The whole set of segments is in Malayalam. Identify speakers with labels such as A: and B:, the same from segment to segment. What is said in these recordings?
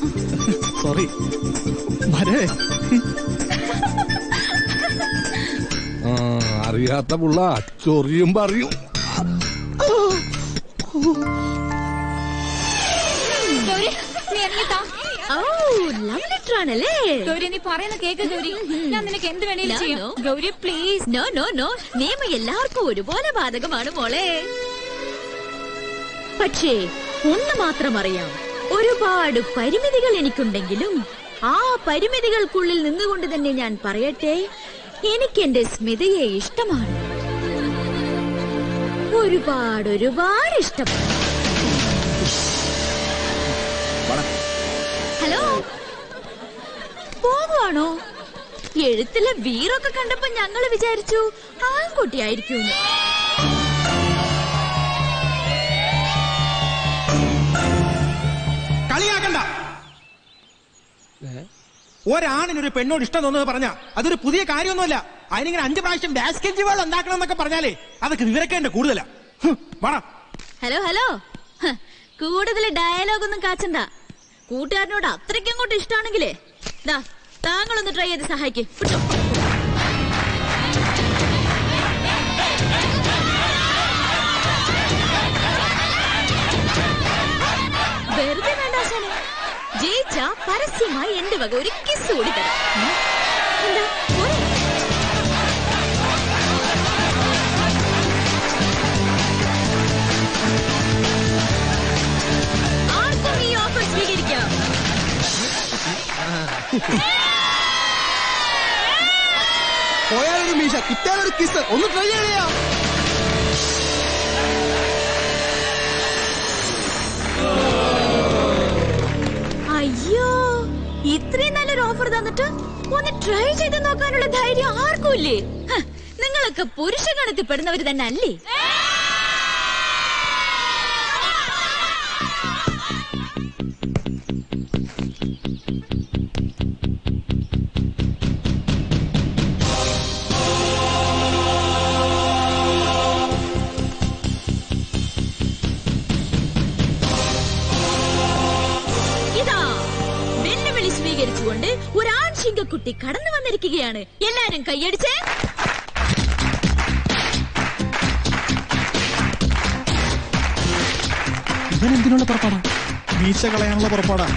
A: സോറി വരേ
B: ആ, അറിയാത്ത പുള്ള ചൊറിയും പറയും
C: ഗൗരി നീ ഇറങ്ങിത്താ
D: ഓ ലവ് ലെറ്റർ ആണല്ലേ
C: ഗൗരി നീ പറയുന്ന കേക്ക് ഗൗരി ഞാൻ നിനക്ക് എന്ത് വേണേലും
D: No,
C: ചെയ്യാം
D: no.
C: Gauri please
D: no no no നിയമം എല്ലാവർക്കും ഒരുപോലെ ബാധകമാണ് മോളെ പക്ഷേ ഒന്ന് മാത്രം അറിയാം ഒരുപാട് പരിമിതികൾ എനിക്കുണ്ടെങ്കിലും ആ പരിമിതികൾക്കുള്ളിൽ നിന്നുകൊണ്ട് തന്നെ ഞാൻ പറയട്ടെ എനിക്ക് എന്റെ സ്മിതയെ ഇഷ്ടമാണ് ഒരുപാട് ഒരുപാട് ഇഷ്ടം ഹലോ പോകുവാണോ എഴുത്തിലെ വീറൊക്കെ കണ്ടപ്പോ ഞങ്ങള് വിചാരിച്ചു ആൺകുട്ടിയായിരിക്കും
A: കളിയാക്കണ്ട ഒരാണിനൊരു പെണ്ണോട് ഇഷ്ടം തോന്നുന്നത് പറഞ്ഞ അതൊരു പുതിയ കാര്യമൊന്നുമല്ല അതിനിങ്ങനെ അഞ്ചു പ്രാവശ്യം ബാസ്കറ്റ് ബോൾ ഉണ്ടാക്കണം എന്നൊക്കെ പറഞ്ഞാലേ അതൊക്കെ വിവരക്കേണ്ട കൂടുതലാ ഹും, വാടാ
D: ഹലോ ഹലോ ഹ, കൂടുതൽ ഡയലോഗ് ഒന്നും കാച്ചണ്ട കൂട്ടുകാരനോട് അത്രയ്ക്കും അങ്ങോട്ട് ഇഷ്ടമാണെങ്കിലേ ദാ താങ്കളൊന്ന് ട്രൈ ചെയ്ത് സഹായിക്ക് പിടിച്ചോ. വെറുതെ വേണ്ട ആശാനെ ജയിച്ച പരസ്യമായി എന്റെ വക ഒരു കിസ് കൂടി തരാം ഉം. എന്താ പോരെ? ആർക്കും ഈ ഓഫർ സ്വീകരിക്കാം
E: പോയാലൊരു മീശ കിട്ടാനൊരു കിസ് ഒന്ന് ട്രൈ ചെയ്യാ
D: അയ്യോ ഇത്രയും നല്ലൊരു ഓഫർ തന്നിട്ട് ഒന്ന് ട്രൈ ചെയ്ത് നോക്കാനുള്ള ധൈര്യം ആർക്കും ഇല്ലേ ഹ, നിങ്ങളൊക്കെ പുരുഷ ഗണത്തിൽ പെടുന്നവര് തന്നെ അല്ലേ ഇതാ വെല്ലുവിളി സ്വീകരിച്ചുകൊണ്ട് ഒരു ആൺശിങ്കക്കുട്ടി കടന്നു വന്നിരിക്കുകയാണ് എല്ലാരും കൈയടിച്ചേ
A: ഇവൻ എന്തിനുള്ള പുറപ്പാടാ വീശ കളയാനുള്ള പുറപ്പാടാ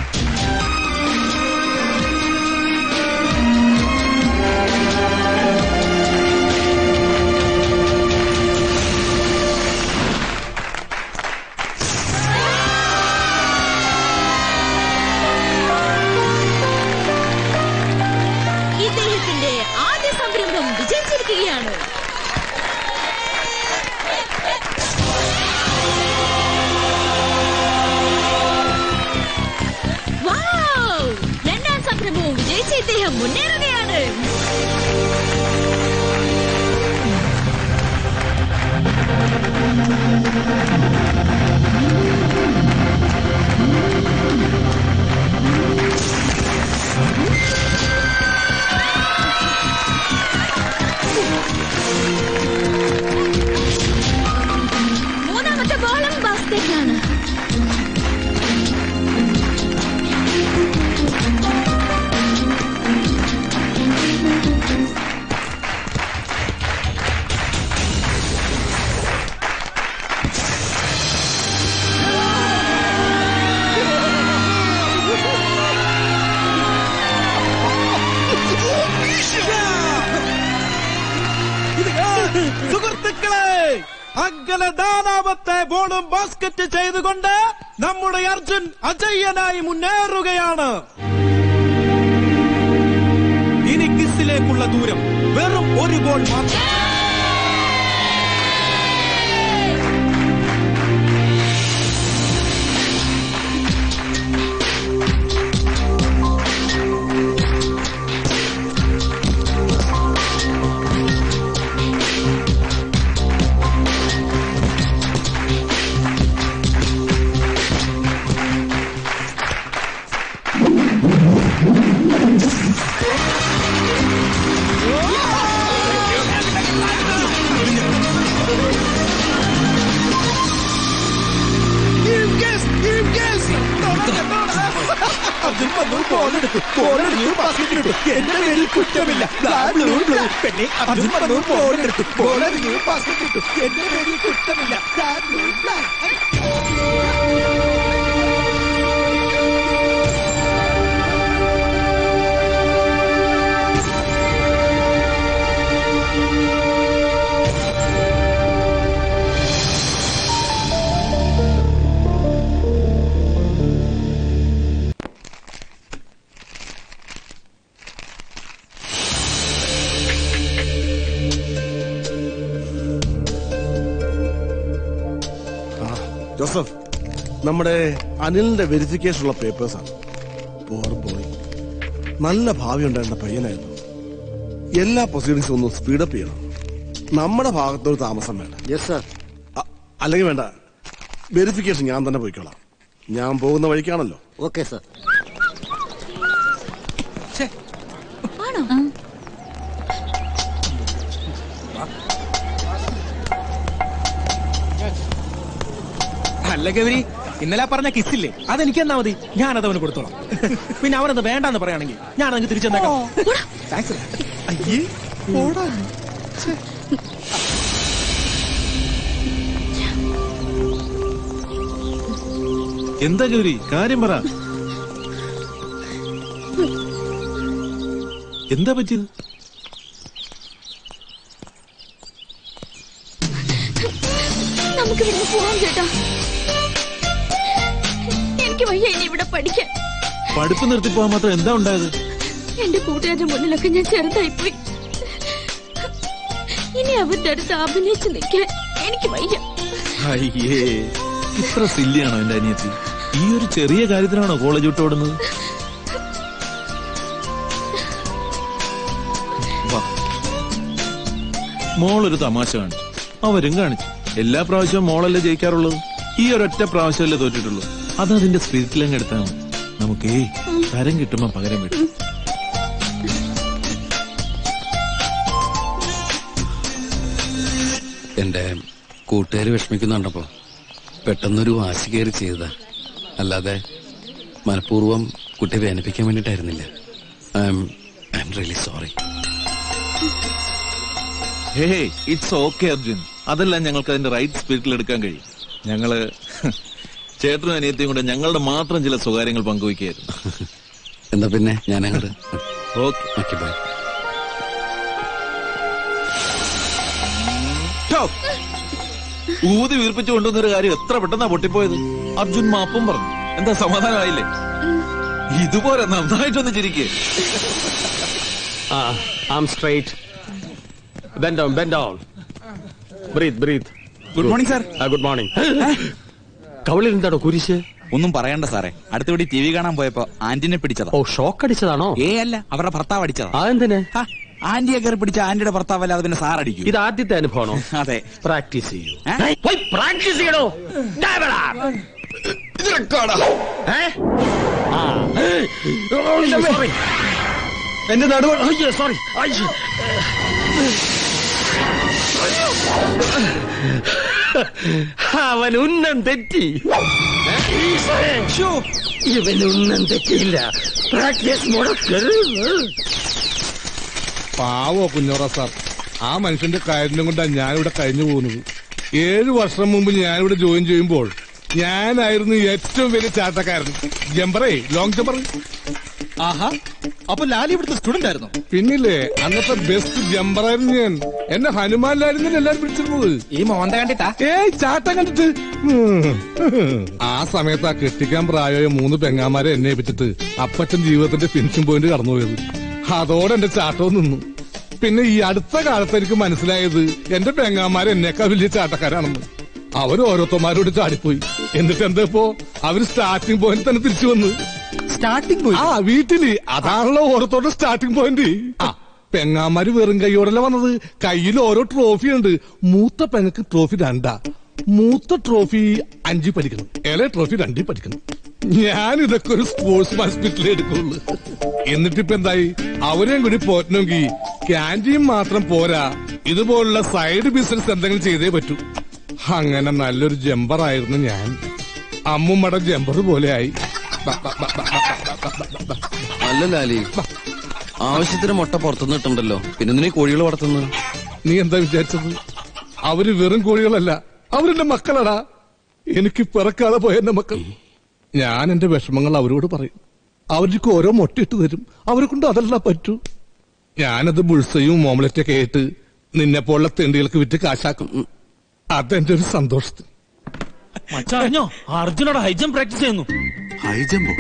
D: ഇദ്ദേഹത്തിന്റെ ആദ്യ സംരംഭം വിജയിച്ചിരിക്കുകയാണ് വൗ! രണ്ടാം സംരംഭവും വിജയിച്ച ഇദ്ദേഹം മുന്നേറുകയാണ് മൂന്നാമത്തെ ബോളം ബാസ്കറ്റാണ്
A: സുഹൃത്തുക്കളെ അങ്ങനെ നാലാമത്തെ ബോളും ബാസ്കറ്റ് ചെയ്തുകൊണ്ട് നമ്മുടെ അർജുൻ അജയ്യനായി മുന്നേറുകയാണ് ഇനി കിസിലേക്കുള്ള ദൂരം വെറും ഒരു ബോൾ മാത്രം അർജുൻ വന്നു ബോളെടുത്തു ബോളെറിഞ്ഞു ബാസ്കറ്റിലിട്ടു എന്റെ പേരിൽ കുറ്റമില്ല ബ്ലാ, ബ്ലൂ, ബ്ലൂ. പെണ്ണെ അർജുൻ വന്നു ബോളെടുത്തു ബോളെറിഞ്ഞു ബാസ്കറ്റിലിട്ടു എന്റെ പേരിൽ കുറ്റമില്ല ബ്ലാ, ബ്ലൂ, ബ്ലാ.
F: ജോസഫ് നമ്മുടെ അനിലിന്റെ വെരിഫിക്കേഷൻ ഉള്ള പേപ്പേഴ്സ് ആണ് പോർ ബോയ് നല്ല ഭാവി ഉണ്ടായിരുന്ന പയ്യനായിരുന്നു എല്ലാ പ്രൊസീഡിങ്സും ഒന്ന് സ്പീഡപ്പ് ചെയ്യണം നമ്മുടെ ഭാഗത്തൊരു താമസം വേണ്ട
E: യെസ് സാർ
F: അ- അല്ലെങ്കിൽ വേണ്ട വെരിഫിക്കേഷൻ ഞാൻ തന്നെ പോയിക്കോളാം ഞാൻ പോകുന്ന വഴിക്കാണല്ലോ
E: ഓക്കെ സാർ
D: ആണോ
A: അല്ല ഗൗരി ഇന്നലെ പറഞ്ഞ കിസ്സില്ലേ അതെനിക്ക് എന്നാ മതി ഞാനത് അവന് കൊടുത്തോളാം പിന്നെ അവനത് വേണ്ടാന്ന് പറയുകയാണെങ്കിൽ ഞാൻ അതിന് തിരിച്ചെന്നേക്കാം താങ്ക്സ് അയ്യേ പോടാ
G: എന്താ ഗൗരി കാര്യം പറ എന്താ പറ്റിയത്
D: നമുക്ക് ഇവിടെ പോവാം ചേട്ടാ എനിക്ക് വയ്യ ഇനി ഇവിടെ പഠിക്കാൻ
G: പഠിപ്പ് നിർത്തി പോകാൻ മാത്രം എന്താ ഉണ്ടായത്
D: എന്റെ കൂട്ടുകാരുടെ മുന്നിലൊക്കെ ഞാൻ ചെറുതായിപ്പോയി ഇനി അവരുടെ അടുത്ത് അഭിനയിച്ച് നിൽക്കാൻ എനിക്ക് വയ്യ
G: അയ്യേ ഇത്ര സില്ലിയാണോ എന്റെ അനിയത്തി ഈ ഒരു ചെറിയ കാര്യത്തിനാണോ കോളേജ് വിട്ട് ഓടുന്നത് വാ. മോളൊരു തമാശ കാണിച്ചു അവരും കാണിച്ചു എല്ലാ പ്രാവശ്യവും മോളല്ലേ ജയിക്കാറുള്ളത് ഈ ഒരൊറ്റ പ്രാവശ്യമല്ലേ തോറ്റിട്ടുള്ളൂ അത് അതിന്റെ സ്പിരിറ്റിലങ്ങ് എടുത്താൽ മതി നമുക്കേ തരം കിട്ടുമ്പോ പകരം കിട്ടും
H: എന്റെ കൂട്ടുകാർ വിഷമിക്കുന്നുണ്ടപ്പോ പെട്ടെന്നൊരു വാശി കയറി ചെയ്തതാ അല്ലാതെ മനഃപൂർവ്വം കുട്ടിയെ വേദനിപ്പിക്കാൻ വേണ്ടിട്ടായിരുന്നില്ല I'm I'm really sorry
G: hey it's okay Arjun അതെല്ലാം ഞങ്ങൾക്ക് അതിന്റെ റൈറ്റ് സ്പിരിറ്റിൽ എടുക്കാൻ കഴിയും ഞങ്ങള് ചേട്ടനും അനിയത്തിയും കൂടെ ഞങ്ങളുടെ മാത്രം ചില സ്വകാര്യങ്ങൾ പങ്കുവയ്ക്കുകയായിരുന്നു
H: എന്നാ പിന്നെ ഞാൻ അങ്ങോട്ട്
G: ഓക്കെ
H: ഓക്കെ ബൈ
G: ഊതി വീർപ്പിച്ചു കൊണ്ടുവന്ന ഒരു കാര്യം എത്ര പെട്ടെന്നാ പൊട്ടിപ്പോയത് അർജുൻ മാപ്പും പറഞ്ഞു എന്താ സമാധാനമായില്ലേ ഇതുപോലെ നന്നായിട്ടൊന്ന് ചിരിക്കേ
I: Ah, arm straight. Bend down, bend down. Breathe, breathe.
J: Good morning sir
I: Ah, good morning. കവളിൽ എന്താണോ കുരിശ്
J: ഒന്നും പറയണ്ട സാറേ അടുത്തപടി ടി വി കാണാൻ പോയപ്പോ ആന്റിനെ പിടിച്ചതാ
I: ഓ ഷോക്ക് അടിച്ചതാണോ
J: ഏ അല്ല അവരുടെ ഭർത്താവ് അടിച്ചതാ
I: ആ എന്തിന്
J: ഹ, ആന്റിയെ കയറി പിടിച്ച ആന്റിയുടെ ഭർത്താവ് അല്ലാതെ പിന്നെ സാർ അടിക്കും
I: ഇത് ആദ്യത്തെ അനുഭവമാണോ
J: അതെ
I: പ്രാക്ടീസ് ചെയ്യൂ
J: ഏ?
I: പോയി പ്രാക്ടീസ് ചെയ്യണോ ദാ ഇവിടെ. ഏ? ആ. Oh, sorry.
E: എന്റെ നടുവ
I: അയ്യോ, sorry. അയ്യോ. അവൻ ഉന്നം തെറ്റി ഇവൻ ഉന്നം തെറ്റിയില്ല പ്രാക്ടീസ് മുടക്കരുത്
B: പാവോ കുഞ്ഞോറ സാർ ആ മനുഷ്യന്റെ കാര്യം കൊണ്ടാണ് ഞാനിവിടെ കഴിഞ്ഞു പോകുന്നത് ഏഴു വർഷം മുമ്പ് ഞാനിവിടെ ജോയിൻ ചെയ്യുമ്പോൾ ഞാനായിരുന്നു ഏറ്റവും വലിയ ചാട്ടക്കാരൻ ജമ്പറേ ലോങ് ജമ്പർ
A: ആഹാ അപ്പൊ ലാലി ഇവിടുത്തെ സ്റ്റുഡന്റ് ആയിരുന്നു
B: പിന്നില്ലേ അന്നത്തെ ബെസ്റ്റ് ജമ്പറായിരുന്നു ഞാൻ എന്നെ ഹനുമാനിലായിരുന്നു എല്ലാരും വിളിച്ചിരുന്നത്
A: ഈ മോന്ത കണ്ടിട്ടാ
B: ഏയ് ചാട്ടം കണ്ടിട്ട് ഉം. ആ സമയത്ത് ആ കെട്ടിക്കാൻ പ്രായമായ മൂന്ന് പെങ്ങാമാരെ എന്നെ ഏൽപ്പിച്ചിട്ട് അപ്പച്ചൻ ജീവിതത്തിന്റെ ഫിനിഷിംഗ് പോയിന്റ് കടന്നുപോയത് അതോടെ എന്റെ ചാട്ടവും നിന്നു പിന്നെ ഈ അടുത്ത കാലത്ത് എനിക്ക് മനസ്സിലായത് എന്റെ പെങ്ങാമാര് എന്നേക്കാൾ വലിയ ചാട്ടക്കാരാണെന്ന് അവര് ഓരോരുത്തന്മാരോട് ചാടിപ്പോയി എന്നിട്ട് എന്താ ഇപ്പോ അവര് സ്റ്റാർട്ടിംഗ് പോയിന്റ് തന്നെ തിരിച്ചു വന്ന്
A: സ്റ്റാർട്ടിംഗ് പോയി
B: ആ വീട്ടില് അതാണല്ലോ ഓരോരുത്തരുടെ സ്റ്റാർട്ടിംഗ് പോയിന്റ് ആ പെങ്ങാമാര് വെറും കൈയോടല്ല വന്നത് കയ്യിൽ ഓരോ ട്രോഫി ഉണ്ട് മൂത്ത പെങ്ങക്ക് ട്രോഫി രണ്ടാ മൂത്ത ട്രോഫി അഞ്ചിൽ പഠിക്കണം ഇളയ ട്രോഫി രണ്ടിൽ പഠിക്കണം ഞാൻ ഇതൊക്കെ ഒരു സ്പോർട്സ് ഹോസ്പിറ്റലിൽ എടുക്കുള്ളൂ എന്നിട്ടിപ്പോ എന്തായി അവരെയും കൂടി പോറ്റണമെങ്കിൽ ക്യാൻറ്റീൻ മാത്രം പോരാ ഇതുപോലുള്ള സൈഡ് ബിസിനസ് എന്തെങ്കിലും ചെയ്തേ പറ്റൂ അങ്ങനെ നല്ലൊരു ജമ്പറായിരുന്നു ഞാൻ അമ്മുമ്മയുടെ ജമ്പർ പോലെ ആയി
H: അല്ല ലാലി ആവശ്യത്തിന് മുട്ട പുറത്തുനിന്ന് ഇട്ടുണ്ടല്ലോ പിന്നെ നീ കോഴികൾ വളർത്തുന്നത്
B: നീ എന്താ വിചാരിച്ചത് അവര് വെറും കോഴികളല്ല അവരെന്റെ മക്കളടാ എനിക്ക് പിറക്കാതെ പോയ എന്റെ മക്കൾ ഞാൻ എന്റെ വിഷമങ്ങൾ അവരോട് പറയും അവർക്ക് ഓരോ മുട്ടയിട്ട് തരും അവരെ കൊണ്ട് അതല്ല പറ്റൂ ഞാനത് ബുൾസയും ഓംലറ്റൊക്കെ ആയിട്ട് നിന്നെ പോലുള്ള തെണ്ടികൾക്ക് വിറ്റ് കാശാക്കും അതെന്റെ ഒരു സന്തോഷത്തിന്
A: മച്ചറിഞ്ഞോ അർജുനോട് ഹൈജം പ്രാക്ടീസ് ചെയ്യുന്നു
K: ഹൈജമ്പോ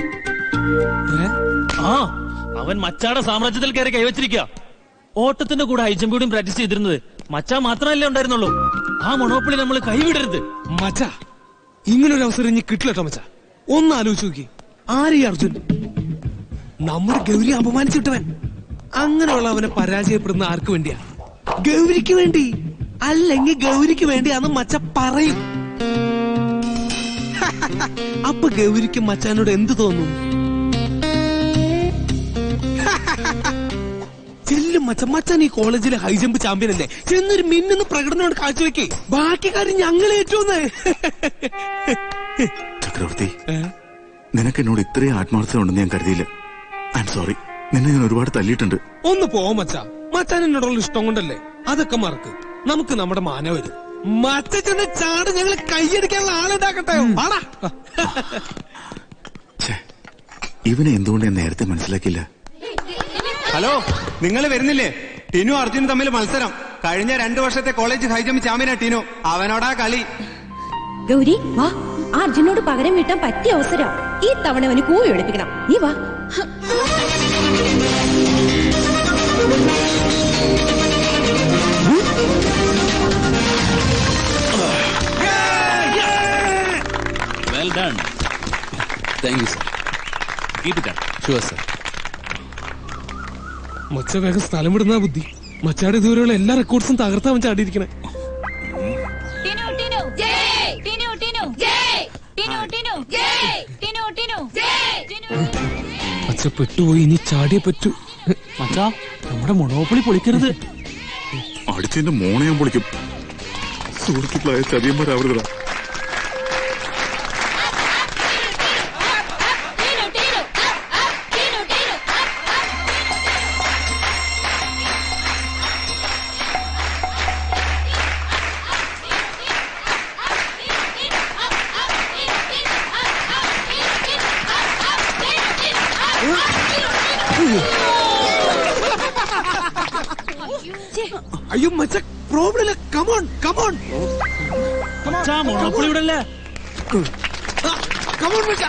A: ആ അവൻ മച്ചാടെ സാമ്രാജ്യത്തിൽ കയറി കൈവച്ചിരിക്കുക ഓട്ടത്തിന്റെ കൂടെ ഹൈജം കൂടിയും പ്രാക്ടീസ് ചെയ്തിരുന്നത് മച്ചാ മാത്രമല്ലേ ഉണ്ടായിരുന്നുള്ളൂ ആ മൊണോപ്പൊളി നമ്മൾ കൈവിടരുത്
E: മച്ച ഇങ്ങനൊരു അവസരം ഇനി കിട്ടില്ലട്ടോ മച്ച ഒന്ന് ആലോചിച്ച് നോക്കി ആരീ അർജുൻ നമ്മുടെ ഗൗരി അപമാനിച്ചിട്ടവൻ അങ്ങനെയുള്ള അവനെ പരാജയപ്പെടുന്ന ആർക്ക് വേണ്ടിയാ ഗൗരിക്ക് വേണ്ടി അല്ലെങ്കിൽ ഗൗരിക്ക് വേണ്ടിയാന്ന് മച്ച പറയും അപ്പൊ ഗൗരിക്ക് മച്ചാനോട് എന്ത് തോന്നും ചെല്ലും മച്ച മച്ചാൻ ഈ കോളേജിലെ ഹൈ ജമ്പ് ചാമ്പ്യൻ അല്ലേ ചെന്നൊരു മിന്നുന്ന പ്രകടനമാണ് കാഴ്ചവെക്കേ ബാക്കി കാര്യം ഞങ്ങൾ ഏറ്റോന്ന്
K: ചക്രവർത്തി നിനക്ക് എന്നോട് ഇത്രയും ആത്മാർത്ഥത ഉണ്ടെന്ന് ഞാൻ കരുതിയില്ല ഐ എം സോറി നിന്നെ ഞാൻ ഒരുപാട് തല്ലിയിട്ടുണ്ട്
E: ഒന്ന് പോ മച്ച മച്ചാൻ എന്നോടുള്ള ഇഷ്ടം കൊണ്ടല്ലേ അതൊക്കെ മറക്ക് നമുക്ക് നമ്മുടെ മാന വരും മച്ച ചെന്ന് ചാട് ഞങ്ങൾ കൈയടിക്കാനുള്ള ആളുണ്ടാക്കട്ടെ ആടാ
K: ഇവനെ എന്തുകൊണ്ട് ഞാൻ നേരത്തെ മനസ്സിലാക്കിയില്ല
L: ഹലോ നിങ്ങൾ വരുന്നില്ലേ ടിനു അർജുനും തമ്മിൽ മത്സരം കഴിഞ്ഞ രണ്ടു വർഷത്തെ കോളേജ് ഹൈജമ്പ് ചാമ്പ്യനാ ടിനു അവനോടാ കളി
M: ഗൗരി വാ ആ അർജുനോട് പകരം വീട്ടാൻ പറ്റിയ അവസരം ഈ തവണ അവന് കൂവി ഒളിപ്പിക്കണം നീ വാ
H: well done thank you sir keep it sure sir
E: മച്ച വേഗം സ്ഥലം വിടുന്ന ബുദ്ധി മച്ചാട് ഇതുവരെയുള്ള എല്ലാ റെക്കോർഡ്സും തകർത്താ മച്ച ആടിയിരിക്കണേ
C: ടിനു ടിനു ജയ് ടിനു ടിനു ജയ് ടിനു ടിനു ജയ് ടിനു ടിനു ജയ് ടിനു
E: മച്ച പെട്ടുപോയി ഇനി ചാടിയേ പറ്റൂ
A: മച്ചാ നമ്മുടെ മൊണോപ്പൊളി പൊളിക്കരുത്
K: അടിച്ചതിന്റെ മോണെ ഞാൻ പൊളിക്കും സുഹൃത്തുക്കളായ ചതിയന്മാരാവരുതടാ
C: ടിനു ടിനു ടിനു ടിനു
E: അയ്യോ മച്ച പ്രോബ്ലം ഇല്ല കമോൺ കമോൺ
A: മച്ചാ മൊണോപ്പൊളി ഇവിടെ അല്ലേ
E: കമോൺ മച്ച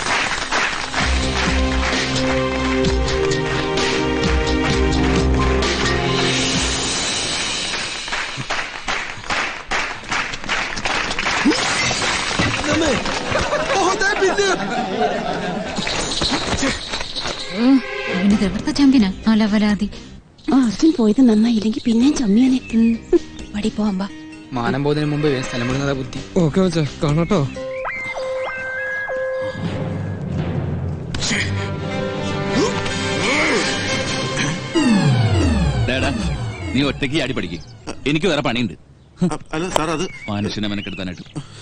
C: അവന് എവിടുത്തെ ചാമ്പ്യനാ അലവലാതി
M: അർജുൻ പോയത് നന്നായില്ലെങ്കിൽ പിന്നെയും ചമ്മിയാനെ
C: പടി പോവാൻ ബാ
N: മാനം പോകുന്നതിന് മുമ്പ് വേഗം സ്ഥലം വിടുന്നതാ ബുദ്ധി
E: ഓക്കെ മച്ച കാണാട്ടോ
J: ഡാടാ നീ ഒറ്റയ്ക്ക് ആടി പഠിക്കും എനിക്ക് വേറെ പണിയുണ്ട്
K: അല്ല സാർ അത്
J: മനുഷ്യനെ മെനക്കെടുത്താനായിട്ട്